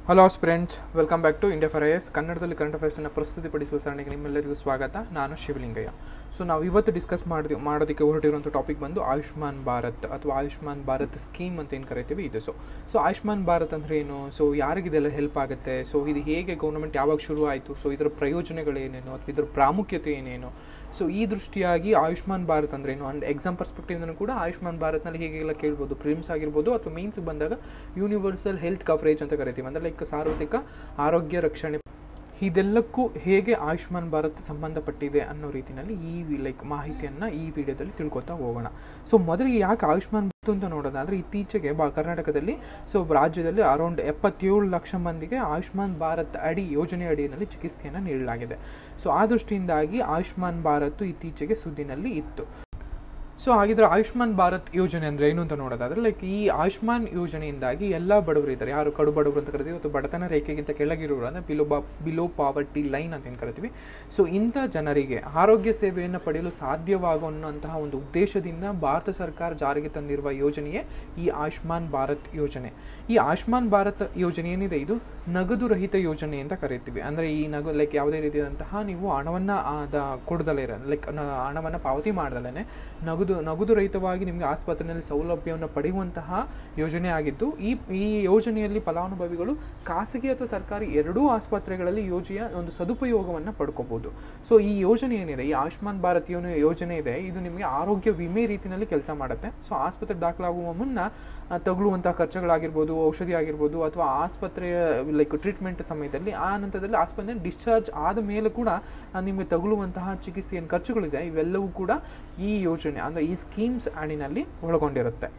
hello friends welcome back to India for S ಕನ್ನಡದಲ್ಲಿ current ಅಫೇರ್ಸನ್ನು ಪ್ರಸ್ತುತಿಪಡಿಸುವ ಸರಣಿಗೆ ನಿಮ್ಮೆಲ್ಲರಿಗೂ ಸ್ವಾಗತ ನಾನು ಶಿವಲಿಂಗಯ್ಯ ಸೊ ನಾವು ಇವತ್ತು ಡಿಸ್ಕಸ್ ಮಾಡಿ ಮಾಡೋದಕ್ಕೆ ಹೊರಟಿರುವಂಥ ಟಾಪಿಕ್ ಬಂದು ಆಯುಷ್ಮಾನ್ ಭಾರತ್ ಅಥವಾ ಆಯುಷ್ಮಾನ್ ಭಾರತ್ ಸ್ಕೀಮ್ ಅಂತ ಏನು ಕರಿತೀವಿ ಇದು ಸೊ ಸೊ ಆಯುಷ್ಮಾನ್ ಭಾರತ್ ಅಂದರೆ ಏನು ಸೊ ಯಾರಿಗಿದೆಲ್ಲ ಹೆಲ್ಪ್ ಆಗುತ್ತೆ ಸೊ ಇದು ಹೇಗೆ ಗೌರ್ಮೆಂಟ್ ಯಾವಾಗ ಶುರು ಆಯಿತು ಸೊ ಇದರ ಪ್ರಯೋಜನಗಳೇನೇನು ಅಥವಾ ಇದರ ಪ್ರಾಮುಖ್ಯತೆ ಏನೇನು ಸೊ ಈ ದೃಷ್ಟಿಯಾಗಿ ಆಯುಷ್ಮಾನ್ ಭಾರತ್ ಅಂದ್ರೆ ಏನು ಅಂಡ್ ಎಕ್ಸಾಮ್ ಪರ್ಸ್ಪೆಕ್ಟಿವ್ನೂ ಕೂಡ ಆಯುಷ್ಮಾನ್ ಭಾರತ್ನಲ್ಲಿ ಹೇಗೆಲ್ಲ ಕೇಳ್ಬೋದು ಪ್ರಿಮ್ಸ್ ಆಗಿರ್ಬೋದು ಅಥವಾ ಮೀನ್ಸ್ ಬಂದಾಗ ಯೂನಿವರ್ಸಲ್ ಹೆಲ್ತ್ ಕವರೇಜ್ ಅಂತ ಕರಿತೀವಿ ಅಂದರೆ ಲೈಕ್ ಸಾರ್ವತ್ರಿಕ ಆರೋಗ್ಯ ರಕ್ಷಣೆ ಇದೆಲ್ಲಕ್ಕೂ ಹೇಗೆ ಆಯುಷ್ಮಾನ್ ಭಾರತ್ ಸಂಬಂಧಪಟ್ಟಿದೆ ಅನ್ನೋ ರೀತಿಯಲ್ಲಿ ಈ ಲೈಕ್ ಮಾಹಿತಿಯನ್ನು ಈ ವಿಡಿಯೋದಲ್ಲಿ ತಿಳ್ಕೊತಾ ಹೋಗೋಣ ಸೊ ಮೊದಲಿಗೆ ಯಾಕೆ ಆಯುಷ್ಮಾನ್ ಭಾರತ್ ಅಂತ ನೋಡೋದಾದ್ರೆ ಇತ್ತೀಚೆಗೆ ಬಾ ಕರ್ನಾಟಕದಲ್ಲಿ ಸೊ ರಾಜ್ಯದಲ್ಲಿ ಅರೌಂಡ್ ಎಪ್ಪತ್ತೇಳು ಲಕ್ಷ ಮಂದಿಗೆ ಆಯುಷ್ಮಾನ್ ಭಾರತ್ ಅಡಿ ಯೋಜನೆ ಅಡಿಯಲ್ಲಿ ಚಿಕಿತ್ಸೆಯನ್ನು ನೀಡಲಾಗಿದೆ ಸೊ ಆ ದೃಷ್ಟಿಯಿಂದಾಗಿ ಆಯುಷ್ಮಾನ್ ಭಾರತ್ ಇತ್ತೀಚೆಗೆ ಸುದ್ದಿನಲ್ಲಿ ಇತ್ತು ಸೊ ಹಾಗಿದ್ರೆ ಆಯುಷ್ಮಾನ್ ಭಾರತ್ ಯೋಜನೆ ಅಂದರೆ ಏನು ಅಂತ ನೋಡೋದಾದ್ರೆ ಲೈಕ್ ಈ ಆಯುಷ್ಮಾನ್ ಯೋಜನೆಯಿಂದಾಗಿ ಎಲ್ಲ ಬಡವರು ಇದ್ದಾರೆ ಯಾರು ಕಡು ಬಡವರು ಅಂತ ಕರಿತೀವಿ ಅಥವಾ ಬಡತನ ರೇಖೆಗಿಂತ ಕೆಳಗಿರೋರು ಅಂದರೆ ಬಿಲೋ ಬಾ ಬಿಲೋ ಪಾವರ್ಟಿ ಲೈನ್ ಅಂತ ಏನು ಕರಿತೀವಿ ಸೊ ಇಂಥ ಜನರಿಗೆ ಆರೋಗ್ಯ ಸೇವೆಯನ್ನು ಪಡೆಯಲು ಸಾಧ್ಯವಾಗುವಂತಹ ಒಂದು ಉದ್ದೇಶದಿಂದ ಭಾರತ ಸರ್ಕಾರ ಜಾರಿಗೆ ತಂದಿರುವ ಯೋಜನೆಯೇ ಈ ಆಯುಷ್ಮಾನ್ ಭಾರತ್ ಯೋಜನೆ ಈ ಆಯುಷ್ಮಾನ್ ಭಾರತ್ ಯೋಜನೆ ಏನಿದೆ ಇದು ನಗದು ರಹಿತ ಯೋಜನೆ ಅಂತ ಕರಿತೀವಿ ಅಂದರೆ ಈ ನಗು ಲೈಕ್ ಯಾವುದೇ ರೀತಿಯಾದಂತಹ ನೀವು ಹಣವನ್ನು ಅದ ಕೊಡದಲ್ಲೇ ಇರ ಲೈಕ್ ಹಣವನ್ನು ಪಾವತಿ ಮಾಡ್ದಲೇ ನಗದು ನಗದು ರಹಿತವಾಗಿ ನಿಮಗೆ ಆಸ್ಪತ್ರೆಯಲ್ಲಿ ಸೌಲಭ್ಯವನ್ನು ಪಡೆಯುವಂತಹ ಯೋಜನೆ ಆಗಿದ್ದು ಈ ಈ ಯೋಜನೆಯಲ್ಲಿ ಫಲಾನುಭವಿಗಳು ಖಾಸಗಿ ಅಥವಾ ಸರ್ಕಾರಿ ಎರಡೂ ಆಸ್ಪತ್ರೆಗಳಲ್ಲಿ ಯೋಜನೆಯ ಒಂದು ಸದುಪಯೋಗವನ್ನು ಪಡ್ಕೋಬಹುದು ಸೊ ಈ ಯೋಜನೆ ಏನಿದೆ ಈ ಆಯುಷ್ಮಾನ್ ಭಾರತ್ ಯೋನ ಯೋಜನೆ ಇದೆ ಇದು ನಿಮಗೆ ಆರೋಗ್ಯ ವಿಮೆ ರೀತಿಯಲ್ಲಿ ಕೆಲಸ ಮಾಡುತ್ತೆ ಸೊ ಆಸ್ಪತ್ರೆ ದಾಖಲಾಗುವ ಮುನ್ನ ತಗುಲುವಂತಹ ಖರ್ಚುಗಳಾಗಿರ್ಬೋದು ಔಷಧಿ ಆಗಿರ್ಬೋದು ಅಥವಾ ಆಸ್ಪತ್ರೆಯ ಲೈಕ್ ಟ್ರೀಟ್ಮೆಂಟ್ ಸಮಯದಲ್ಲಿ ಆ ನಂತರದಲ್ಲಿ ಆಸ್ಪತ್ರೆ ಡಿಸ್ಚಾರ್ಜ್ ಆದ ಮೇಲೆ ಕೂಡ ನಿಮಗೆ ತಗುಲುವಂತಹ ಚಿಕಿತ್ಸೆ ಏನು ಖರ್ಚುಗಳಿದೆ ಇವೆಲ್ಲವೂ ಕೂಡ ಈ ಯೋಜನೆ ಅಂದರೆ ಈ ಸ್ಕೀಮ್ಸ್ ಅಡಿನಲ್ಲಿ ಒಳಗೊಂಡಿರುತ್ತೆ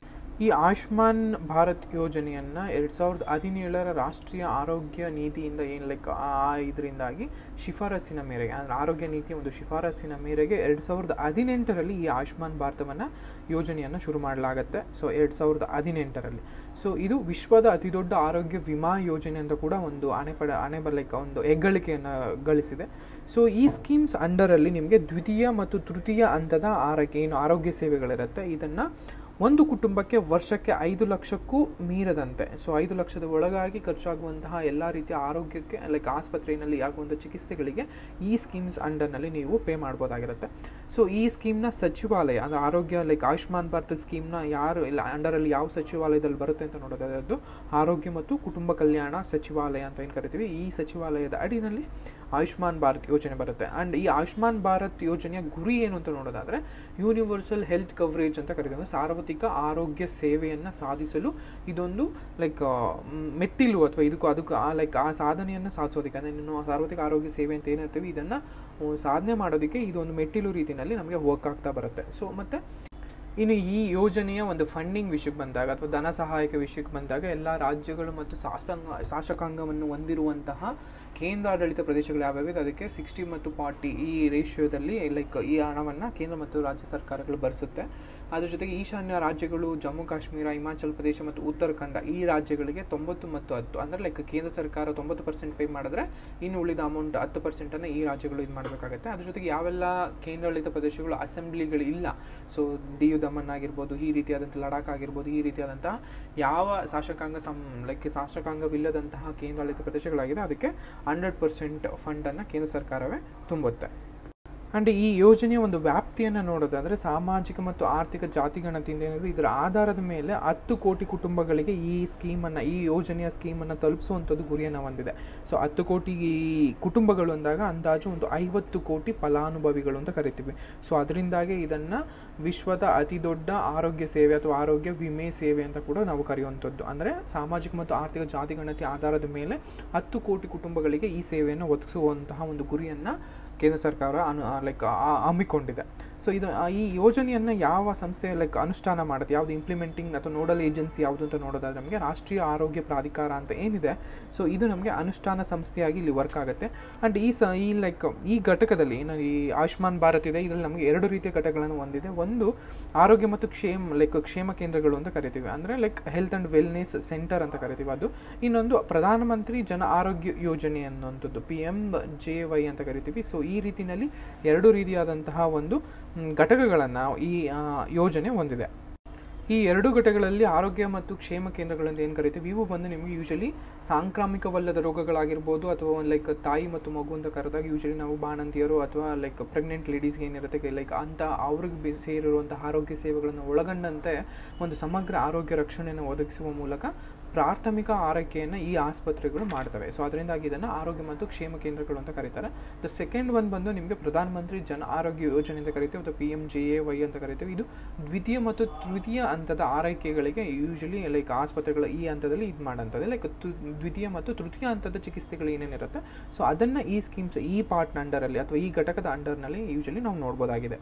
ಈ ಆಯುಷ್ಮಾನ್ ಭಾರತ್ ಯೋಜನೆಯನ್ನು ಎರಡು ಸಾವಿರದ ಹದಿನೇಳರ ರಾಷ್ಟ್ರೀಯ ಆರೋಗ್ಯ ನೀತಿಯಿಂದ ಏನು ಲೈಕ್ ಆ ಇದರಿಂದಾಗಿ ಶಿಫಾರಸ್ಸಿನ ಮೇರೆಗೆ ಅಂದರೆ ಆರೋಗ್ಯ ನೀತಿಯ ಒಂದು ಶಿಫಾರಸ್ಸಿನ ಮೇರೆಗೆ ಎರಡು ಸಾವಿರದ ಹದಿನೆಂಟರಲ್ಲಿ ಈ ಆಯುಷ್ಮಾನ್ ಭಾರತವನ್ನು ಯೋಜನೆಯನ್ನು ಶುರು ಮಾಡಲಾಗುತ್ತೆ ಸೊ ಎರಡು ಸಾವಿರದ ಹದಿನೆಂಟರಲ್ಲಿ ಸೊ ಇದು ವಿಶ್ವದ ಅತಿದೊಡ್ಡ ಆರೋಗ್ಯ ವಿಮಾ ಯೋಜನೆ ಅಂತ ಕೂಡ ಒಂದು ಅಣೆಪಡ ಅಣೆ ಲೈಕ್ ಒಂದು ಹೆಗ್ಗಳಿಕೆಯನ್ನು ಗಳಿಸಿದೆ ಸೊ ಈ ಸ್ಕೀಮ್ಸ್ ಅಂಡರಲ್ಲಿ ನಿಮಗೆ ದ್ವಿತೀಯ ಮತ್ತು ತೃತೀಯ ಹಂತದ ಆರೋಗ್ಯ ಏನು ಆರೋಗ್ಯ ಸೇವೆಗಳಿರುತ್ತೆ ಇದನ್ನು ಒಂದು ಕುಟುಂಬಕ್ಕೆ ವರ್ಷಕ್ಕೆ ಐದು ಲಕ್ಷಕ್ಕೂ ಮೀರದಂತೆ ಸೊ ಐದು ಲಕ್ಷದ ಒಳಗಾಗಿ ಖರ್ಚಾಗುವಂತಹ ಎಲ್ಲ ರೀತಿಯ ಆರೋಗ್ಯಕ್ಕೆ ಲೈಕ್ ಆಸ್ಪತ್ರೆಯಲ್ಲಿ ಆಗುವಂಥ ಚಿಕಿತ್ಸೆಗಳಿಗೆ ಈ ಸ್ಕೀಮ್ಸ್ ಅಂಡರ್ನಲ್ಲಿ ನೀವು ಪೇ ಮಾಡ್ಬೋದಾಗಿರುತ್ತೆ ಸೊ ಈ ಸ್ಕೀಮ್ನ ಸಚಿವಾಲಯ ಅಂದರೆ ಆರೋಗ್ಯ ಲೈಕ್ ಆಯುಷ್ಮಾನ್ ಭಾರತ್ ಸ್ಕೀಮ್ನ ಯಾರು ಇಲ್ಲ ಅಂಡರಲ್ಲಿ ಯಾವ ಸಚಿವಾಲಯದಲ್ಲಿ ಬರುತ್ತೆ ಅಂತ ನೋಡೋದಾದ್ದು ಆರೋಗ್ಯ ಮತ್ತು ಕುಟುಂಬ ಕಲ್ಯಾಣ ಸಚಿವಾಲಯ ಅಂತ ಏನು ಕರಿತೀವಿ ಈ ಸಚಿವಾಲಯದ ಅಡಿನಲ್ಲಿ ಆಯುಷ್ಮಾನ್ ಭಾರತ್ ಯೋಜನೆ ಬರುತ್ತೆ ಆ್ಯಂಡ್ ಈ ಆಯುಷ್ಮಾನ್ ಭಾರತ್ ಯೋಜನೆಯ ಗುರಿ ಏನು ಅಂತ ನೋಡೋದಾದರೆ ಯೂನಿವರ್ಸಲ್ ಹೆಲ್ತ್ ಕವರೇಜ್ ಅಂತ ಕರಿತೀವಿ ಸಾರ್ವತ್ರಿಕ ಆರೋಗ್ಯ ಸೇವೆಯನ್ನು ಸಾಧಿಸಲು ಇದೊಂದು ಲೈಕ್ ಮೆಟ್ಟಿಲು ಅಥವಾ ಇದಕ್ಕೂ ಅದಕ್ಕೂ ಆ ಲೈಕ್ ಆ ಸಾಧನೆಯನ್ನು ಸಾಧಿಸೋದಕ್ಕೆ ಅಂದರೆ ಇನ್ನು ಸಾರ್ವತ್ರಿಕ ಆರೋಗ್ಯ ಸೇವೆ ಅಂತ ಏನಿರ್ತೀವಿ ಇದನ್ನು ಸಾಧನೆ ಮಾಡೋದಕ್ಕೆ ಇದೊಂದು ಮೆಟ್ಟಿಲು ರೀತಿಯಲ್ಲಿ ನಮಗೆ ವರ್ಕ್ ಆಗ್ತಾ ಬರುತ್ತೆ ಸೊ ಮತ್ತು ಇನ್ನು ಈ ಯೋಜನೆಯ ಒಂದು ಫಂಡಿಂಗ್ ವಿಷಯಕ್ಕೆ ಬಂದಾಗ ಅಥವಾ ಧನ ಸಹಾಯಕ ವಿಷಯಕ್ಕೆ ಬಂದಾಗ ಎಲ್ಲ ರಾಜ್ಯಗಳು ಮತ್ತು ಶಾಸಂಗ ಶಾಸಕಾಂಗವನ್ನು ಹೊಂದಿರುವಂತಹ ಕೇಂದ್ರಾಡಳಿತ ಪ್ರದೇಶಗಳು ಯಾವ್ಯಾವಿದೆ ಅದಕ್ಕೆ ಸಿಕ್ಸ್ಟಿ ಮತ್ತು ಫಾರ್ಟಿ ಈ ರೇಷಿಯೋದಲ್ಲಿ ಲೈಕ್ ಈ ಹಣವನ್ನು ಕೇಂದ್ರ ಮತ್ತು ರಾಜ್ಯ ಸರ್ಕಾರಗಳು ಭರಿಸುತ್ತೆ ಅದ್ರ ಜೊತೆಗೆ ಈಶಾನ್ಯ ರಾಜ್ಯಗಳು ಜಮ್ಮು ಕಾಶ್ಮೀರ ಹಿಮಾಚಲ ಪ್ರದೇಶ ಮತ್ತು ಉತ್ತರಾಖಂಡ ಈ ರಾಜ್ಯಗಳಿಗೆ ತೊಂಬತ್ತು ಮತ್ತು ಹತ್ತು ಅಂದರೆ ಲೈಕ್ ಕೇಂದ್ರ ಸರ್ಕಾರ ತೊಂಬತ್ತು ಪರ್ಸೆಂಟ್ ಪೇ ಮಾಡಿದ್ರೆ ಇನ್ನು ಉಳಿದ ಅಮೌಂಟ್ ಹತ್ತು ಪರ್ಸೆಂಟನ್ನು ಈ ರಾಜ್ಯಗಳು ಇದು ಮಾಡಬೇಕಾಗುತ್ತೆ ಅದ್ರ ಜೊತೆಗೆ ಯಾವೆಲ್ಲ ಕೇಂದ್ರಾಡಳಿತ ಪ್ರದೇಶಗಳು ಅಸೆಂಬ್ಲಿಗಳು ಇಲ್ಲ ಸೊ ಡಿಯು ದಮನ್ ಆಗಿರ್ಬೋದು ಈ ರೀತಿಯಾದಂಥ ಲಡಾಖ್ ಆಗಿರ್ಬೋದು ಈ ರೀತಿಯಾದಂತಹ ಯಾವ ಶಾಸಕಾಂಗ ಸಂ ಲೈಕ್ ಶಾಸಕಾಂಗವಿಲ್ಲದಂತಹ ಕೇಂದ್ರಾಡಳಿತ ಪ್ರದೇಶಗಳಾಗಿದೆ ಅದಕ್ಕೆ ಹಂಡ್ರೆಡ್ ಪರ್ಸೆಂಟ್ ಫಂಡನ್ನು ಕೇಂದ್ರ ಸರ್ಕಾರವೇ ತುಂಬುತ್ತೆ ಆ್ಯಂಡ್ ಈ ಯೋಜನೆಯ ಒಂದು ವ್ಯಾಪ್ತಿಯನ್ನು ನೋಡೋದಾದರೆ ಸಾಮಾಜಿಕ ಮತ್ತು ಆರ್ಥಿಕ ಜಾತಿಗಣತಿಯಿಂದ ಏನಿದೆ ಇದರ ಆಧಾರದ ಮೇಲೆ ಹತ್ತು ಕೋಟಿ ಕುಟುಂಬಗಳಿಗೆ ಈ ಸ್ಕೀಮನ್ನು ಈ ಯೋಜನೆಯ ಸ್ಕೀಮನ್ನು ತಲುಪಿಸುವಂಥದ್ದು ಗುರಿಯನ್ನು ಹೊಂದಿದೆ ಸೊ ಹತ್ತು ಕೋಟಿ ಕುಟುಂಬಗಳು ಅಂದಾಗ ಅಂದಾಜು ಒಂದು ಐವತ್ತು ಕೋಟಿ ಫಲಾನುಭವಿಗಳು ಅಂತ ಕರಿತೀವಿ ಸೊ ಅದರಿಂದಾಗಿ ಇದನ್ನು ವಿಶ್ವದ ಅತಿ ದೊಡ್ಡ ಆರೋಗ್ಯ ಸೇವೆ ಅಥವಾ ಆರೋಗ್ಯ ವಿಮೆ ಸೇವೆ ಅಂತ ಕೂಡ ನಾವು ಕರೆಯುವಂಥದ್ದು ಅಂದರೆ ಸಾಮಾಜಿಕ ಮತ್ತು ಆರ್ಥಿಕ ಜಾತಿಗಣತಿ ಆಧಾರದ ಮೇಲೆ ಹತ್ತು ಕೋಟಿ ಕುಟುಂಬಗಳಿಗೆ ಈ ಸೇವೆಯನ್ನು ಒದಗಿಸುವಂತಹ ಒಂದು ಗುರಿಯನ್ನು ಕೇಂದ್ರ ಸರ್ಕಾರ ಅನು ಲೈಕ್ ಹಮ್ಮಿಕೊಂಡಿದೆ ಸೊ ಇದು ಈ ಯೋಜನೆಯನ್ನು ಯಾವ ಸಂಸ್ಥೆ ಲೈಕ್ ಅನುಷ್ಠಾನ ಮಾಡುತ್ತೆ ಯಾವುದು ಇಂಪ್ಲಿಮೆಂಟಿಂಗ್ ಅಥವಾ ನೋಡಲ್ ಏಜೆನ್ಸಿ ಯಾವುದು ಅಂತ ನೋಡೋದಾದ್ರೆ ನಮಗೆ ರಾಷ್ಟ್ರೀಯ ಆರೋಗ್ಯ ಪ್ರಾಧಿಕಾರ ಅಂತ ಏನಿದೆ ಸೊ ಇದು ನಮಗೆ ಅನುಷ್ಠಾನ ಸಂಸ್ಥೆಯಾಗಿ ಇಲ್ಲಿ ವರ್ಕ್ ಆಗುತ್ತೆ ಆ್ಯಂಡ್ ಈ ಸ ಈ ಲೈಕ್ ಈ ಘಟಕದಲ್ಲಿ ಏನು ಈ ಆಯುಷ್ಮಾನ್ ಭಾರತ್ ಇದೆ ಇದರಲ್ಲಿ ನಮಗೆ ಎರಡು ರೀತಿಯ ಘಟಕಗಳನ್ನು ಹೊಂದಿದೆ ಒಂದು ಆರೋಗ್ಯ ಮತ್ತು ಕ್ಷೇಮ ಲೈಕ್ ಕ್ಷೇಮ ಕೇಂದ್ರಗಳು ಅಂತ ಕರಿತೀವಿ ಅಂದರೆ like health and wellness centre ಅಂತ ಕರಿತೀವಿ ಅದು ಇನ್ನೊಂದು ಪ್ರಧಾನಮಂತ್ರಿ ಜನ ಆರೋಗ್ಯ ಯೋಜನೆ ಅನ್ನುವಂಥದ್ದು ಪಿ ಎಮ್ ಜೆ ವೈ ಅಂತ ಕರಿತೀವಿ ಸೊ ಈ ರೀತಿಯಲ್ಲಿ ಎರಡು ರೀತಿಯಾದಂತಹ ಒಂದು ಘಟಕಗಳನ್ನು ಈ ಯೋಜನೆ ಹೊಂದಿದೆ ಈ ಎರಡು ಘಟಕಗಳಲ್ಲಿ ಆರೋಗ್ಯ ಮತ್ತು ಕ್ಷೇಮ ಕೇಂದ್ರಗಳಂತ ಏನು ಕರಿತೀವಿ ಇವು ಬಂದು ನಿಮಗೆ ಯೂಶಲಿ ಸಾಂಕ್ರಾಮಿಕವಲ್ಲದ ರೋಗಗಳಾಗಿರ್ಬೋದು ಅಥವಾ ಲೈಕ್ ತಾಯಿ ಮತ್ತು ಮಗು ಅಂತ ಕರೆದಾಗ ಯೂಶಲಿ ನಾವು ಬಾಣಂತಿಯರು ಅಥವಾ ಲೈಕ್ ಪ್ರೆಗ್ನೆಂಟ್ ಲೇಡೀಸ್ಗೆ ಏನಿರುತ್ತೆ ಲೈಕ್ ಅಂತ ಅವ್ರಿಗೆ ಬೆ- ಸೇರಿರುವಂಥ ಆರೋಗ್ಯ ಸೇವೆಗಳನ್ನು ಒಳಗೊಂಡಂತೆ ಒಂದು ಸಮಗ್ರ ಆರೋಗ್ಯ ರಕ್ಷಣೆಯನ್ನು ಒದಗಿಸುವ ಮೂಲಕ ಪ್ರಾಥಮಿಕ ಆರೈಕೆಯನ್ನು ಈ ಆಸ್ಪತ್ರೆಗಳು ಮಾಡ್ತವೆ ಸೊ ಅದರಿಂದಾಗಿ ಇದನ್ನು ಆರೋಗ್ಯ ಮತ್ತು ಕ್ಷೇಮ ಕೇಂದ್ರಗಳು ಅಂತ ಕರೀತಾರೆ ದ ಸೆಕೆಂಡ್ ಒನ್ ಬಂದು ನಿಮಗೆ ಪ್ರಧಾನಮಂತ್ರಿ ಜನ ಆರೋಗ್ಯ ಯೋಜನೆ ಅಂತ ಕರಿತೀವಿ ಅಥವಾ P M J A Y ಅಂತ ಕರಿತೀವಿ ಇದು ದ್ವಿತೀಯ ಮತ್ತು ತೃತೀಯ ಹಂತದ ಆರೈಕೆಗಳಿಗೆ ಯೂಶಲಿ ಲೈಕ್ ಆಸ್ಪತ್ರೆಗಳ ಈ ಹಂತದಲ್ಲಿ ಇದು ಮಾಡೋಂಥದ್ದು ಲೈಕ್ ದ್ವಿತೀಯ ಮತ್ತು ತೃತೀಯ ಹಂತದ ಚಿಕಿತ್ಸೆಗಳು ಏನೇನಿರುತ್ತೆ ಸೊ ಅದನ್ನು ಈ ಸ್ಕೀಮ್ಸ್ ಈ ಪಾರ್ಟ್ನ ಅಂಡರಲ್ಲಿ ಅಥವಾ ಈ ಘಟಕದ ಅಂಡರ್ನಲ್ಲಿ ಯೂಶಲಿ ನಾವು ನೋಡ್ಬೋದಾಗಿದೆ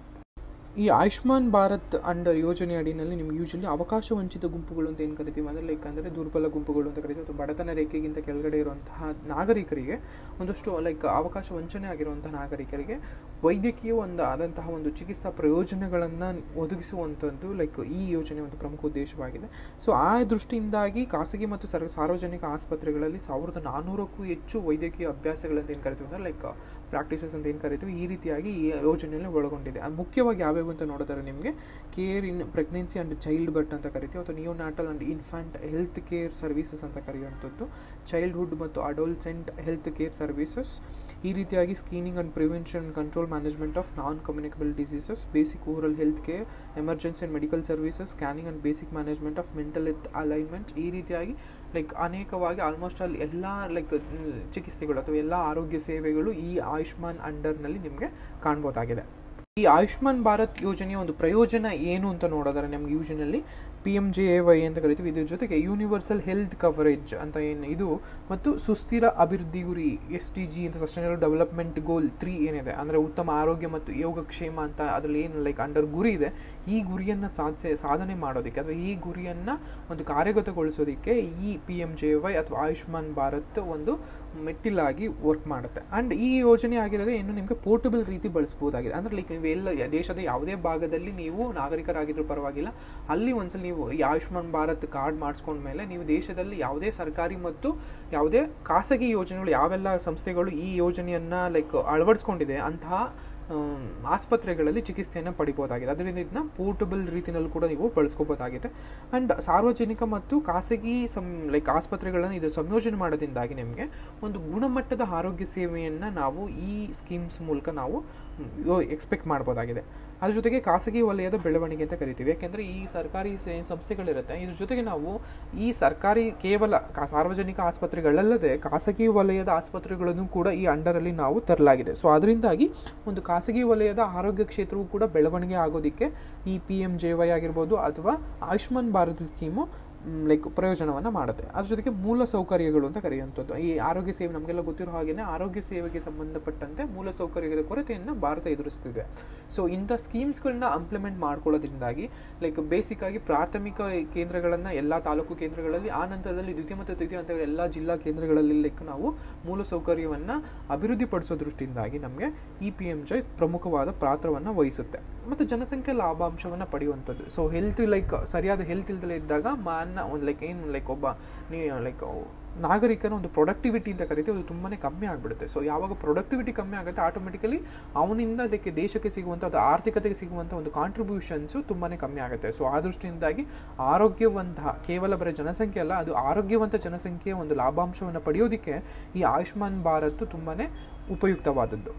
ಈ ಆಯುಷ್ಮಾನ್ ಭಾರತ್ ಅಂಡರ್ ಯೋಜನೆ ಅಡಿನಲ್ಲಿ ನಿಮ್ಗೆ ಯೂಶಲಿ ಅವಕಾಶ ವಂಚಿತ ಗುಂಪುಗಳು ಅಂತ ಏನು ಕರಿತೀವಿ ಅಂದರೆ ಲೈಕ್ ಅಂದರೆ ದುರ್ಬಲ ಗುಂಪುಗಳು ಅಂತ ಕರಿತೀವಿ ಅಥವಾ ಬಡತನ ರೇಖೆಗಿಂತ ಕೆಳಗಡೆ ಇರುವಂತಹ ನಾಗರಿಕರಿಗೆ ಒಂದಷ್ಟು ಲೈಕ್ ಅವಕಾಶ ವಂಚನೆ ಆಗಿರುವಂತಹ ನಾಗರಿಕರಿಗೆ ವೈದ್ಯಕೀಯ ಒಂದು ಆದಂತಹ ಒಂದು ಚಿಕಿತ್ಸಾ ಪ್ರಯೋಜನಗಳನ್ನು ಒದಗಿಸುವಂಥದ್ದು ಲೈಕ್ ಈ ಯೋಜನೆ ಒಂದು ಪ್ರಮುಖ ಉದ್ದೇಶವಾಗಿದೆ ಸೊ ಆ ದೃಷ್ಟಿಯಿಂದಾಗಿ ಖಾಸಗಿ ಮತ್ತು ಸರ್ ಸಾರ್ವಜನಿಕ ಆಸ್ಪತ್ರೆಗಳಲ್ಲಿ ಸಾವಿರದ ನಾನ್ನೂರಕ್ಕೂ ಹೆಚ್ಚು ವೈದ್ಯಕೀಯ ಅಭ್ಯಾಸಗಳಂತ ಏನು ಕರಿತೀವಿ ಅಂದರೆ ಲೈಕ್ ಪ್ರಾಕ್ಟೀಸಸ್ ಅಂತ ಏನು ಕರಿತೀವಿ ಈ ರೀತಿಯಾಗಿ ಈ ಯೋಜನೆಯಲ್ಲಿ ಒಳಗೊಂಡಿದೆ ಅದು ಮುಖ್ಯವಾಗಿ ಯಾವ್ಯಾವು ಅಂತ ನೋಡಿದ್ರೆ ನಿಮಗೆ care in pregnancy and child birth ಅಂತ ಕರಿತೀವಿ ಅಥವಾ neonatal and infant health care services ಅಂತ ಕರೆಯುವಂಥದ್ದು ಚೈಲ್ಡ್ಹುಡ್ ಮತ್ತು ಅಡೋಲ್ಸೆಂಟ್ ಹೆಲ್ತ್ ಕೇರ್ ಸರ್ವಿಸಸ್ ಈ ರೀತಿಯಾಗಿ screening and prevention control management of non communicable diseases basic oral health care emergency and medical services scanning and basic management of mental health alignment ಈ ರೀತಿಯಾಗಿ like ಅನೇಕವಾಗಿ almost ಅಲ್ಲಿ ಎಲ್ಲ like ಚಿಕಿತ್ಸೆಗಳು ಅಥವಾ ಎಲ್ಲ ಆರೋಗ್ಯ ಸೇವೆಗಳು ಈ ಆಯುಷ್ಮಾನ್ ಅಂಡರ್ನಲ್ಲಿ ನಿಮಗೆ ಕಾಣ್ಬೋದಾಗಿದೆ ಈ ಆಯುಷ್ಮಾನ್ ಭಾರತ್ ಯೋಜನೆಯ ಒಂದು ಪ್ರಯೋಜನ ಏನು ಅಂತ ನೋಡಿದ್ರೆ ನಮ್ಗೆ ಯೂಶನಲ್ಲಿ P M J A Y ಅಂತ ಕರಿತೀವಿ ಇದ್ರ ಜೊತೆಗೆ ಯೂನಿವರ್ಸಲ್ ಹೆಲ್ತ್ ಕವರೇಜ್ ಅಂತ ಏನು ಇದು ಮತ್ತು ಸುಸ್ಥಿರ ಅಭಿವೃದ್ಧಿ ಗುರಿ ಎಸ್ ಟಿ ಜಿ ಅಂತ ಸಸ್ಟೈನಬಲ್ ಡೆವಲಪ್ಮೆಂಟ್ ಗೋಲ್ ತ್ರೀ ಏನಿದೆ ಅಂದರೆ ಉತ್ತಮ ಆರೋಗ್ಯ ಮತ್ತು ಯೋಗಕ್ಷೇಮ ಅಂತ ಅದರಲ್ಲಿ ಏನು ಲೈಕ್ ಅಂಡರ್ ಗುರಿ ಇದೆ ಈ ಗುರಿಯನ್ನು ಸಾಧಿಸಿ ಸಾಧನೆ ಮಾಡೋದಕ್ಕೆ ಅಥವಾ ಈ ಗುರಿಯನ್ನು ಒಂದು ಕಾರ್ಯಗತಗೊಳಿಸೋದಕ್ಕೆ ಈ ಪಿ ಎಮ್ ಜೆ ವೈ ಅಥವಾ ಆಯುಷ್ಮಾನ್ ಭಾರತ್ ಒಂದು ಮೆಟ್ಟಿಲಾಗಿ ವರ್ಕ್ ಮಾಡುತ್ತೆ ಆ್ಯಂಡ್ ಈ ಯೋಜನೆ ಆಗಿರೋದೇ ಇನ್ನು ನಿಮಗೆ ಪೋರ್ಟಬಲ್ ರೀತಿ ಬಳಸ್ಬೋದಾಗಿದೆ ಅಂದರೆ ಲೈಕ್ ನೀವು ಎಲ್ಲ ದೇಶದ ಯಾವುದೇ ಭಾಗದಲ್ಲಿ ನೀವು ನಾಗರಿಕರಾಗಿದ್ರೂ ಪರವಾಗಿಲ್ಲ ಅಲ್ಲಿ ಒಂದ್ಸಲ ನೀವು ಈ ಆಯುಷ್ಮಾನ್ ಭಾರತ್ ಕಾರ್ಡ್ ಮಾಡಿಸ್ಕೊಂಡ್ಮೇಲೆ ನೀವು ದೇಶದಲ್ಲಿ ಯಾವುದೇ ಸರ್ಕಾರಿ ಮತ್ತು ಯಾವುದೇ ಖಾಸಗಿ ಯೋಜನೆಗಳು ಯಾವೆಲ್ಲ ಸಂಸ್ಥೆಗಳು ಈ ಯೋಜನೆಯನ್ನು ಲೈಕ್ ಅಳವಡಿಸ್ಕೊಂಡಿದೆ ಅಂತಹ ಆಮ್, ಆಸ್ಪತ್ರೆಗಳಲ್ಲಿ ಚಿಕಿತ್ಸೆಯನ್ನು ಪಡಿಬೋದಾಗಿದೆ ಅದರಿಂದ ಇದನ್ನ ಪೋರ್ಟಬಲ್ ರೀತಿಯಲ್ಲಿ ಕೂಡ ನೀವು ಬಳಸ್ಕೋಬೋದಾಗಿದೆ ಆ್ಯಂಡ್ ಸಾರ್ವಜನಿಕ ಮತ್ತು ಖಾಸಗಿ ಸಂ ಲೈಕ್ ಆಸ್ಪತ್ರೆಗಳನ್ನು ಇದು ಸಂಯೋಜನೆ ಮಾಡೋದ್ರಿಂದಾಗಿ ನಿಮಗೆ ಒಂದು ಗುಣಮಟ್ಟದ ಆರೋಗ್ಯ ಸೇವೆಯನ್ನು ನಾವು ಈ ಸ್ಕೀಮ್ಸ್ ಮೂಲಕ ನಾವು ಎಕ್ಸ್ಪೆಕ್ಟ್ ಮಾಡ್ಬೋದಾಗಿದೆ ಅದ್ರ ಜೊತೆಗೆ ಖಾಸಗಿ ವಲಯದ ಬೆಳವಣಿಗೆ ಅಂತ ಕರಿತೀವಿ ಯಾಕೆಂದರೆ ಈ ಸರ್ಕಾರಿ ಸೇ- ಸಂಸ್ಥೆಗಳಿರುತ್ತೆ ಇದ್ರ ಜೊತೆಗೆ ನಾವು ಈ ಸರ್ಕಾರಿ ಕೇವಲ ಕಾ- ಸಾರ್ವಜನಿಕ ಆಸ್ಪತ್ರೆಗಳಲ್ಲದೆ ಖಾಸಗಿ ವಲಯದ ಆಸ್ಪತ್ರೆಗಳನ್ನು ಕೂಡ ಈ ಅಂಡರಲ್ಲಿ ನಾವು ತರಲಾಗಿದೆ ಸೊ ಅದರಿಂದಾಗಿ ಒಂದು ಖಾಸಗಿ ವಲಯದ ಆರೋಗ್ಯ ಕ್ಷೇತ್ರವೂ ಕೂಡ ಬೆಳವಣಿಗೆ ಆಗೋದಕ್ಕೆ ಈ ಪಿ ಎಮ್ ಜೆ ವೈ ಆಗಿರ್ಬೋದು ಅಥವಾ ಆಯುಷ್ಮಾನ್ ಭಾರತ್ ಸ್ಕೀಮು ಲೈಕ್ ಪ್ರಯೋಜನವನ್ನು ಮಾಡುತ್ತೆ ಅದ್ರ ಜೊತೆಗೆ ಮೂಲ ಸೌಕರ್ಯಗಳು ಅಂತ ಕರೆಯುವಂಥದ್ದು ಈ ಆರೋಗ್ಯ ಸೇವೆ ನಮಗೆಲ್ಲ ಗೊತ್ತಿರೋ ಹಾಗೆಯೇ ಆರೋಗ್ಯ ಸೇವೆಗೆ ಸಂಬಂಧಪಟ್ಟಂತೆ ಮೂಲ ಸೌಕರ್ಯದ ಕೊರತೆಯನ್ನು ಭಾರತ ಎದುರಿಸ್ತಿದೆ ಸೊ ಇಂಥ ಸ್ಕೀಮ್ಸ್ಗಳನ್ನ ಇಂಪ್ಲಿಮೆಂಟ್ ಮಾಡ್ಕೊಳ್ಳೋದ್ರಿಂದಾಗಿ ಲೈಕ್ ಬೇಸಿಕ್ ಆಗಿ ಪ್ರಾಥಮಿಕ ಕೇಂದ್ರಗಳನ್ನು ಎಲ್ಲ ತಾಲೂಕು ಕೇಂದ್ರಗಳಲ್ಲಿ ಆ ನಂತರದಲ್ಲಿ ದ್ವಿತೀಯ ಮತ್ತು ತೃತೀಯ ಹಂತಗಳ ಎಲ್ಲ ಜಿಲ್ಲಾ ಕೇಂದ್ರಗಳಲ್ಲಿ ಲೈಕ್ ನಾವು ಮೂಲ ಸೌಕರ್ಯವನ್ನು ಅಭಿವೃದ್ಧಿಪಡಿಸೋ ದೃಷ್ಟಿಯಿಂದಾಗಿ ನಮಗೆ ಇ ಪಿ ಎಮ್ ಜೈ ಪ್ರಮುಖವಾದ ಪಾತ್ರವನ್ನು ವಹಿಸುತ್ತೆ ಮತ್ತು ಜನಸಂಖ್ಯೆ ಲಾಭಾಂಶವನ್ನು ಪಡೆಯುವಂಥದ್ದು ಸೊ ಹೆಲ್ತ್ ಲೈಕ್ ಸರಿಯಾದ ಹೆಲ್ತ್ ಇಲ್ದಲೇ ಇದ್ದಾಗ ಮಾನ್ನ ಒಂದು ಲೈಕ್ ಏನು ಲೈಕ್ ಒಬ್ಬ ನೀ ಲೈಕ್ ನಾಗರಿಕನ ಒಂದು ಪ್ರೊಡಕ್ಟಿವಿಟಿ ಅಂತ ಕರಿತೀವಿ ಅದು ತುಂಬಾ ಕಮ್ಮಿ ಆಗಿಬಿಡುತ್ತೆ ಸೊ ಯಾವಾಗ ಪ್ರೊಡಕ್ಟಿವಿಟಿ ಕಮ್ಮಿ ಆಗುತ್ತೆ ಆಟೋಮೆಟಿಕಲಿ ಅವನಿಂದ ಅದಕ್ಕೆ ದೇಶಕ್ಕೆ ಸಿಗುವಂಥ ಅದು ಆರ್ಥಿಕತೆಗೆ ಸಿಗುವಂಥ ಒಂದು ಕಾಂಟ್ರಿಬ್ಯೂಷನ್ಸು ತುಂಬಾ ಕಮ್ಮಿ ಆಗುತ್ತೆ ಸೊ ಆ ದೃಷ್ಟಿಯಿಂದಾಗಿ ಆರೋಗ್ಯವಂತ ಕೇವಲ ಬರೀ ಜನಸಂಖ್ಯೆ ಅಲ್ಲ ಅದು ಆರೋಗ್ಯವಂತ ಜನಸಂಖ್ಯೆಯ ಒಂದು ಲಾಭಾಂಶವನ್ನು ಪಡೆಯೋದಕ್ಕೆ ಈ ಆಯುಷ್ಮಾನ್ ಭಾರತ್ ತುಂಬಾ ಉಪಯುಕ್ತವಾದದ್ದು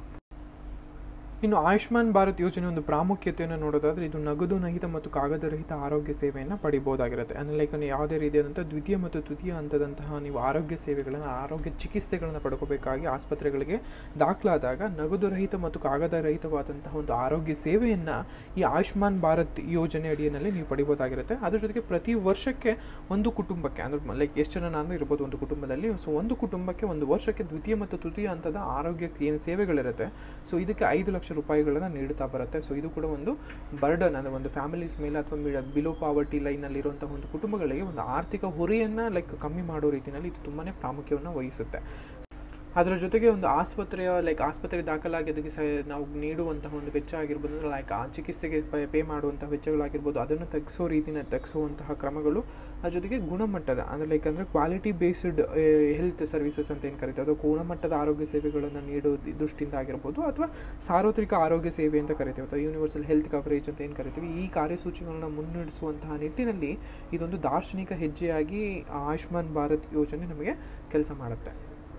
ಇನ್ನು ಆಯುಷ್ಮಾನ್ ಭಾರತ್ ಯೋಜನೆ ಒಂದು ಪ್ರಾಮುಖ್ಯತೆಯನ್ನು ನೋಡೋದಾದ್ರೆ ಇದು ನಗದು ರಹಿತ ಮತ್ತು ಕಾಗದರಹಿತ ಆರೋಗ್ಯ ಸೇವೆಯನ್ನು ಪಡಿಬೋದಾಗಿರುತ್ತೆ ಅಂದರೆ ಲೈಕ್ ನೀವು ಯಾವುದೇ ರೀತಿಯಾದಂಥ ದ್ವಿತೀಯ ಮತ್ತು ತೃತೀಯ ಹಂತದಂತಹ ನೀವು ಆರೋಗ್ಯ ಸೇವೆಗಳನ್ನು ಆರೋಗ್ಯ ಚಿಕಿತ್ಸೆಗಳನ್ನು ಪಡ್ಕೋಬೇಕಾಗಿ ಆಸ್ಪತ್ರೆಗಳಿಗೆ ದಾಖಲಾದಾಗ ನಗದು ರಹಿತ ಮತ್ತು ಕಾಗದ ರಹಿತವಾದಂತಹ ಒಂದು ಆರೋಗ್ಯ ಸೇವೆಯನ್ನು ಈ ಆಯುಷ್ಮಾನ್ ಭಾರತ್ ಯೋಜನೆ ಅಡಿಯಲ್ಲಿ ನೀವು ಪಡಿಬೋದಾಗಿರುತ್ತೆ ಅದ್ರ ಜೊತೆಗೆ ಪ್ರತಿ ವರ್ಷಕ್ಕೆ ಒಂದು ಕುಟುಂಬಕ್ಕೆ ಅಂದರೆ ಲೈಕ್ ಎಷ್ಟು ಜನ ಅಂದ್ರೆ ಇರ್ಬೋದು ಒಂದು ಕುಟುಂಬದಲ್ಲಿ ಸೊ ಒಂದು ಕುಟುಂಬಕ್ಕೆ ಒಂದು ವರ್ಷಕ್ಕೆ ದ್ವಿತೀಯ ಮತ್ತು ತೃತೀಯ ಹಂತದ ಆರೋಗ್ಯ ಏನು ಸೇವೆಗಳಿರುತ್ತೆ ಸೊ ಇದಕ್ಕೆ ಐದು ಲಕ್ಷ ರೂಪಾಯಿಗಳನ್ನು ನೀಡುತ್ತಾ ಬರುತ್ತೆ ಸೊ ಇದು ಕೂಡ ಒಂದು ಬರ್ಡನ್ ಅಂದರೆ ಒಂದು ಫ್ಯಾಮಿಲೀಸ್ ಮೇಲೆ ಅಥವಾ ಬಿಲೋ ಪಾವರ್ಟಿ ಲೈನಲ್ಲಿ ಇರುವಂತಹ ಒಂದು ಕುಟುಂಬಗಳಿಗೆ ಒಂದು ಆರ್ಥಿಕ ಹೊರೆಯನ್ನು ಲೈಕ್ ಕಮ್ಮಿ ಮಾಡೋ ರೀತಿಯಲ್ಲಿ ಇದು ತುಂಬಾ ಪ್ರಾಮುಖ್ಯವನ್ನು ವಹಿಸುತ್ತೆ ಅದರ ಜೊತೆಗೆ ಒಂದು ಆಸ್ಪತ್ರೆಯ ಲೈಕ್ ಆಸ್ಪತ್ರೆ ದಾಖಲಾಗಿ ಅದಕ್ಕೆ ಸ ನಾವು ನೀಡುವಂತಹ ಒಂದು ವೆಚ್ಚ ಆಗಿರ್ಬೋದು ಅಂದರೆ ಲೈಕ್ ಆ ಚಿಕಿತ್ಸೆಗೆ ಪೇ ಮಾಡುವಂತಹ ವೆಚ್ಚಗಳಾಗಿರ್ಬೋದು ಅದನ್ನು ತಗ್ಗಿಸೋ ರೀತಿನ ತಗ್ಗಿಸುವಂತಹ ಕ್ರಮಗಳು ಅದ್ರ ಜೊತೆಗೆ ಗುಣಮಟ್ಟದ ಅಂದರೆ ಲೈಕ್ ಅಂದರೆ ಕ್ವಾಲಿಟಿ ಬೇಸ್ಡ್ ಹೆಲ್ತ್ ಸರ್ವಿಸಸ್ ಅಂತ ಏನು ಕರಿತೀವಿ ಅದು ಗುಣಮಟ್ಟದ ಆರೋಗ್ಯ ಸೇವೆಗಳನ್ನು ನೀಡೋ ದೃಷ್ಟಿಯಿಂದ ಆಗಿರ್ಬೋದು ಅಥವಾ ಸಾರ್ವತ್ರಿಕ ಆರೋಗ್ಯ ಸೇವೆ ಅಂತ ಕರಿತೀವಿ ಅಥವಾ ಯೂನಿವರ್ಸಲ್ ಹೆಲ್ತ್ ಕವರೇಜ್ ಅಂತ ಏನು ಕರಿತೀವಿ ಈ ಕಾರ್ಯಸೂಚಿಗಳನ್ನ ಮುನ್ನಡೆಸುವಂತಹ ನಿಟ್ಟಿನಲ್ಲಿ ಇದೊಂದು ದಾರ್ಶನಿಕ ಹೆಜ್ಜೆಯಾಗಿ ಆಯುಷ್ಮಾನ್ ಭಾರತ್ ಯೋಜನೆ ನಮಗೆ ಕೆಲಸ ಮಾಡುತ್ತೆ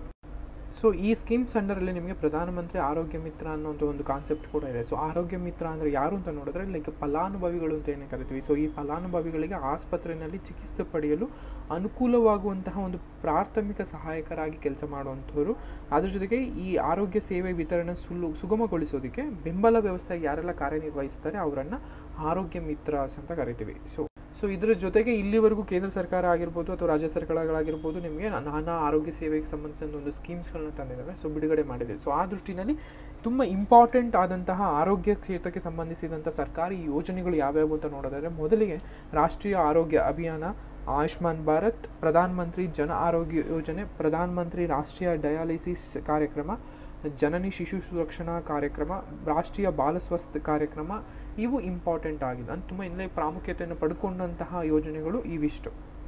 ಸೊ ಈ ಸ್ಕೀಮ್ಸ್ ಅಂಡರಲ್ಲಿ ನಿಮಗೆ ಪ್ರಧಾನಮಂತ್ರಿ ಆರೋಗ್ಯ ಮಿತ್ರ ಅನ್ನೋಂಥ ಒಂದು ಕಾನ್ಸೆಪ್ಟ್ ಕೂಡ ಇದೆ ಸೊ ಆರೋಗ್ಯ ಮಿತ್ರ ಅಂದರೆ ಯಾರು ಅಂತ ನೋಡಿದ್ರೆ ಲೈಕ್ ಫಲಾನುಭವಿಗಳು ಅಂತ ಏನೇ ಕರಿತೀವಿ ಸೊ ಈ ಫಲಾನುಭವಿಗಳಿಗೆ ಆಸ್ಪತ್ರೆಯಲ್ಲಿ ಚಿಕಿತ್ಸೆ ಪಡೆಯಲು ಅನುಕೂಲವಾಗುವಂತಹ ಒಂದು ಪ್ರಾಥಮಿಕ ಸಹಾಯಕರಾಗಿ ಕೆಲಸ ಮಾಡುವಂಥವ್ರು ಅದ್ರ ಜೊತೆಗೆ ಈ ಆರೋಗ್ಯ ಸೇವೆ ವಿತರಣೆ ಸುಲು ಸುಗಮಗೊಳಿಸೋದಕ್ಕೆ ಬೆಂಬಲ ವ್ಯವಸ್ಥೆಗೆ ಯಾರೆಲ್ಲ ಕಾರ್ಯನಿರ್ವಹಿಸ್ತಾರೆ ಅವರನ್ನು ಆರೋಗ್ಯ ಮಿತ್ರಾಸ್ ಅಂತ ಕರಿತೀವಿ ಸೊ ಸೊ ಇದರ ಜೊತೆಗೆ ಇಲ್ಲಿವರೆಗೂ ಕೇಂದ್ರ ಸರ್ಕಾರ ಆಗಿರ್ಬೋದು ಅಥವಾ ರಾಜ್ಯ ಸರ್ಕಾರಗಳಾಗಿರ್ಬೋದು ನಿಮಗೆ ನಾನಾ ಆರೋಗ್ಯ ಸೇವೆಗೆ ಸಂಬಂಧಿಸಿದ ಒಂದು ಸ್ಕೀಮ್ಸ್ಗಳನ್ನ ತಂದಿದ್ದಾವೆ ಸೊ ಬಿಡುಗಡೆ ಮಾಡಿದೆ ಸೊ ಆ ದೃಷ್ಟಿನಲ್ಲಿ ತುಂಬ ಇಂಪಾರ್ಟೆಂಟ್ ಆದಂತಹ ಆರೋಗ್ಯ ಕ್ಷೇತ್ರಕ್ಕೆ ಸಂಬಂಧಿಸಿದಂಥ ಸರ್ಕಾರಿ ಯೋಜನೆಗಳು ಯಾವ್ಯಾವು ಅಂತ ನೋಡೋದಾದ್ರೆ ಮೊದಲಿಗೆ ರಾಷ್ಟ್ರೀಯ ಆರೋಗ್ಯ ಅಭಿಯಾನ ಆಯುಷ್ಮಾನ್ ಭಾರತ್ ಪ್ರಧಾನ ಮಂತ್ರಿ ಜನ ಆರೋಗ್ಯ ಯೋಜನೆ ಪ್ರಧಾನ ಮಂತ್ರಿ ರಾಷ್ಟ್ರೀಯ ಡಯಾಲಿಸಿಸ್ ಕಾರ್ಯಕ್ರಮ ಜನನಿ ಶಿಶು ಸುರಕ್ಷಣಾ ಕಾರ್ಯಕ್ರಮ ರಾಷ್ಟ್ರೀಯ ಬಾಲ ಸ್ವಸ್ಥ ಕಾರ್ಯಕ್ರಮ ಇವು ಇಂಪಾರ್ಟೆಂಟ್ ಆಗಿದೆ ಅಂದರೆ ತುಂಬ ಇನ್ನೇ ಪ್ರಾಮುಖ್ಯತೆಯನ್ನು ಪಡ್ಕೊಂಡಂತಹ ಯೋಜನೆಗಳು ಇವಿಷ್ಟು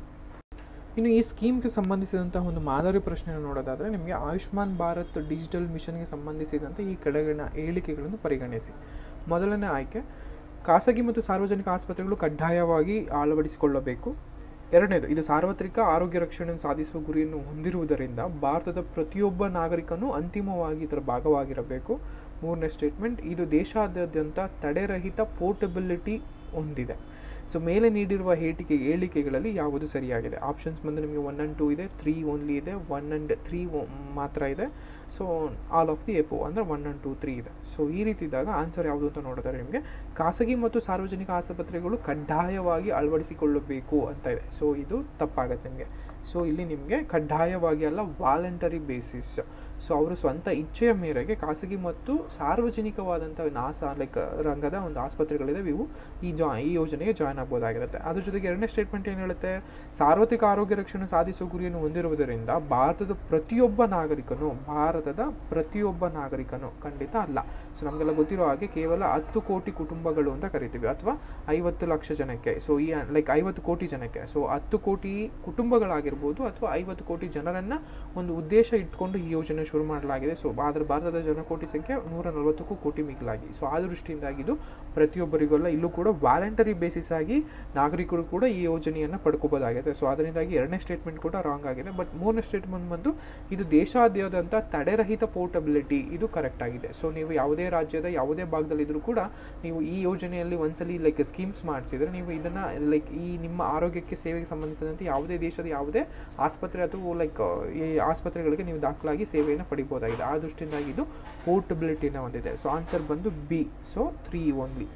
ಇನ್ನು ಈ ಸ್ಕೀಮ್ಗೆ ಸಂಬಂಧಿಸಿದಂತಹ ಒಂದು ಮಾದರಿ ಪ್ರಶ್ನೆಯನ್ನು ನೋಡೋದಾದರೆ ನಿಮಗೆ ಆಯುಷ್ಮಾನ್ ಭಾರತ್ ಡಿಜಿಟಲ್ ಮಿಷನ್ಗೆ ಸಂಬಂಧಿಸಿದಂತೆ ಈ ಕೆಳಗಿನ ಹೇಳಿಕೆಗಳನ್ನು ಪರಿಗಣಿಸಿ ಮೊದಲನೇ ಆಯ್ಕೆ ಖಾಸಗಿ ಮತ್ತು ಸಾರ್ವಜನಿಕ ಆಸ್ಪತ್ರೆಗಳು ಕಡ್ಡಾಯವಾಗಿ ಅಳವಡಿಸಿಕೊಳ್ಳಬೇಕು ಎರಡನೇದು ಇದು ಸಾರ್ವತ್ರಿಕ ಆರೋಗ್ಯ ರಕ್ಷಣೆಯನ್ನು ಸಾಧಿಸುವ ಗುರಿಯನ್ನು ಹೊಂದಿರುವುದರಿಂದ ಭಾರತದ ಪ್ರತಿಯೊಬ್ಬ ನಾಗರಿಕನೂ ಅಂತಿಮವಾಗಿ ಇದರ ಭಾಗವಾಗಿರಬೇಕು ಮೂರನೇ ಸ್ಟೇಟ್ಮೆಂಟ್ ಇದು ದೇಶಾದ್ಯಂತ ತಡೆರಹಿತ ಪೋರ್ಟಬಿಲಿಟಿ ಹೊಂದಿದೆ ಸೊ ಮೇಲೆ ನೀಡಿರುವ ಹೇಳಿಕೆ ಹೇಳಿಕೆಗಳಲ್ಲಿ ಯಾವುದು ಸರಿಯಾಗಿದೆ ಆಪ್ಷನ್ಸ್ ಬಂದು ನಿಮಗೆ ಒನ್ ಆ್ಯಂಡ್ ಟೂ ಇದೆ ತ್ರೀ ಓನ್ಲಿ ಇದೆ ಒನ್ ಆ್ಯಂಡ್ ತ್ರೀ ಮಾತ್ರ ಇದೆ so all of the above ಅಂದರೆ ಒನ್ ಆ್ಯಂಡ್ ಟೂ ತ್ರೀ ಇದೆ ಸೊ ಈ ರೀತಿ ಇದ್ದಾಗ ಆನ್ಸರ್ ಯಾವುದು ಅಂತ ನೋಡಿದ್ರೆ ನಿಮಗೆ ಖಾಸಗಿ ಮತ್ತು ಸಾರ್ವಜನಿಕ ಆಸ್ಪತ್ರೆಗಳು ಕಡ್ಡಾಯವಾಗಿ ಅಳವಡಿಸಿಕೊಳ್ಳಬೇಕು ಅಂತ ಇದೆ ಸೊ ಇದು ತಪ್ಪಾಗುತ್ತೆ ನಿಮಗೆ ಸೊ ಇಲ್ಲಿ ನಿಮಗೆ ಕಡ್ಡಾಯವಾಗಿ ಅಲ್ಲ ವಾಲಂಟರಿ ಬೇಸಿಸ್ ಸೊ ಅವರು ಸ್ವಂತ ಇಚ್ಛೆಯ ಮೇರೆಗೆ ಖಾಸಗಿ ಮತ್ತು ಸಾರ್ವಜನಿಕವಾದಂಥ ನಾಸ ಲೈಕ್ ರಂಗದ ಒಂದು ಆಸ್ಪತ್ರೆಗಳಿದಾವೆ ಇವು ಈ ಜಾ ಈ ಯೋಜನೆಗೆ ಜಾಯ್ನ್ ಆಗ್ಬೋದಾಗಿರುತ್ತೆ ಅದ್ರ ಜೊತೆಗೆ ಎರಡನೇ ಸ್ಟೇಟ್ಮೆಂಟ್ ಏನು ಹೇಳುತ್ತೆ ಸಾರ್ವತ್ರಿಕ ಆರೋಗ್ಯ ರಕ್ಷಣೆ ಸಾಧಿಸುವ ಗುರಿಯನ್ನು ಹೊಂದಿರುವುದರಿಂದ ಭಾರತದ ಪ್ರತಿಯೊಬ್ಬ ನಾಗರಿಕನು ಭಾರತದ ಪ್ರತಿಯೊಬ್ಬ ನಾಗರಿಕನು ಖಂಡಿತ ಅಲ್ಲ ಸೊ ನಮಗೆಲ್ಲ ಗೊತ್ತಿರೋ ಹಾಗೆ ಕೇವಲ ಹತ್ತು ಕೋಟಿ ಕುಟುಂಬಗಳು ಅಂತ ಕರಿತೀವಿ ಅಥವಾ ಐವತ್ತು ಲಕ್ಷ ಜನಕ್ಕೆ ಸೊ ಈ ಲೈಕ್ ಐವತ್ತು ಕೋಟಿ ಜನಕ್ಕೆ ಸೊ ಹತ್ತು ಕೋಟಿ ಕುಟುಂಬಗಳಾಗಿರ್ಬೋದು ಅಥವಾ ಐವತ್ತು ಕೋಟಿ ಜನರನ್ನು ಒಂದು ಉದ್ದೇಶ ಇಟ್ಕೊಂಡು ಈ ಯೋಜನೆ ಶುರು ಮಾಡಲಾಗಿದೆ ಸೊ ಆದರೆ ಭಾರತದ ಜನಕೋಟಿ ಸಂಖ್ಯೆ ನೂರ ನಲವತ್ತಕ್ಕೂ ಕೋಟಿ ಮಿಗಿಲಾಗಿ ಸೊ ಆ ದೃಷ್ಟಿಯಿಂದಾಗಿ ಇದು ಪ್ರತಿಯೊಬ್ಬರಿಗೆಲ್ಲ ಇಲ್ಲೂ ಕೂಡ ವ್ಯಾಲೆಂಟರಿ ಬೇಸಿಸ್ ಆಗಿ ನಾಗರಿಕರು ಕೂಡ ಈ ಯೋಜನೆಯನ್ನು ಪಡ್ಕೋಬೋದಾಗಿದೆ ಸೊ ಅದರಿಂದಾಗಿ ಎರಡನೇ ಸ್ಟೇಟ್ಮೆಂಟ್ ಕೂಡ ರಾಂಗ್ ಆಗಿದೆ ಬಟ್ ಮೂರನೇ ಸ್ಟೇಟ್ಮೆಂಟ್ ಬಂದು ಇದು ದೇಶಾದ್ಯಂತ ತಡೆರಹಿತ ಪೋರ್ಟಬಿಲಿಟಿ ಇದು ಕರೆಕ್ಟ್ ಆಗಿದೆ ಸೊ ನೀವು ಯಾವುದೇ ರಾಜ್ಯದ ಯಾವುದೇ ಭಾಗದಲ್ಲಿದ್ದರೂ ಕೂಡ ನೀವು ಈ ಯೋಜನೆಯಲ್ಲಿ ಒಂದ್ಸಲಿ ಲೈಕ್ ಸ್ಕೀಮ್ಸ್ ಮಾಡಿಸಿದ್ರೆ ನೀವು ಇದನ್ನು ಲೈಕ್ ಈ ನಿಮ್ಮ ಆರೋಗ್ಯಕ್ಕೆ ಸೇವೆಗೆ ಸಂಬಂಧಿಸಿದಂತೆ ಯಾವುದೇ ದೇಶದ ಯಾವುದೇ ಆಸ್ಪತ್ರೆ ಅಥವಾ ಲೈಕ್ ಈ ಆಸ್ಪತ್ರೆಗಳಿಗೆ ನೀವು ದಾಖಲಾಗಿ ಸೇವೆಯನ್ನು ಪಡಿಬೋದಾಗಿದೆ ಆ ದೃಷ್ಟಿಯಿಂದಾಗಿ ಇದು ಪೋರ್ಟಬಿಲಿಟಿನ ಹೊಂದಿದೆ ಸೊ ಆನ್ಸರ್ ಬಂದು ಬಿ ಸೊ ತ್ರೀ ಓನ್ಲಿ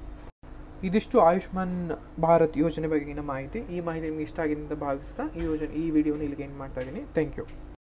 ಇದಿಷ್ಟು ಆಯುಷ್ಮಾನ್ ಭಾರತ್ ಯೋಜನೆ ಬಗೆಗಿನ ಮಾಹಿತಿ ಈ ಮಾಹಿತಿ ನಿಮ್ಗೆ ಇಷ್ಟ ಆಗಿದೆ ಅಂತ ಭಾವಿಸ್ತಾ ಈ ಯೋಜನೆ ಈ ವಿಡಿಯೋನ ಇಲ್ಲಿಗೆ ಎಂಡ್ ಮಾಡ್ತಾ ಇದ್ದೀನಿ ಥ್ಯಾಂಕ್ ಯು